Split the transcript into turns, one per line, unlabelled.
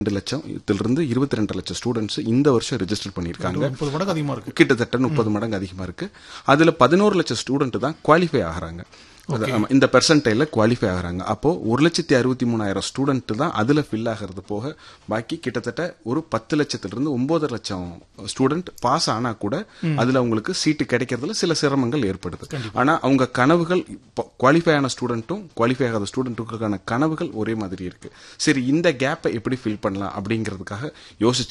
ரெண்டு லட்சத்திலிருந்து இருபத்தி ரெண்டு லட்சம் ஸ்டூடெண்ட்ஸ் இந்த வருஷம் ரெஜிஸ்டர் பண்ணியிருக்காங்க
முப்பது மடங்கு அதிகமா இருக்கு
கிட்டத்தட்ட முப்பது மடங்கு அதிகமா இருக்கு அதுல பதினோரு லட்சம் ஸ்டூடெண்ட் தான் குவாலிஃபை ஆகுறாங்க அது, ஆமா, இந்த பெர்சன்டைல குவாலிஃபை ஆகுறாங்க அப்போ ஒரு லட்சத்தி அறுபத்தி மூணாயிரம் ஸ்டூடெண்ட் தான் அதுல ஃபில் ஆகிறது போக பாக்கி கிட்டத்தட்ட ஒரு பத்து லட்சத்திலிருந்து ஒன்பது லட்சம் ஸ்டூடெண்ட் பாஸ் ஆனா கூட அதுல அவங்களுக்கு சீட்டு கிடைக்கிறதுல சில சிரமங்கள் ஏற்படுது ஆனா அவங்க கனவுகள் குவாலிஃபை ஆன ஸ்டூடெண்ட்டும் குவாலிஃபை ஆகாத ஸ்டூடெண்ட்டுக்கான கனவுகள் ஒரே மாதிரி இருக்கு சரி இந்த கேப்பை எப்படி ஃபில் பண்ணலாம் அப்படிங்கிறதுக்காக யோசிச்சு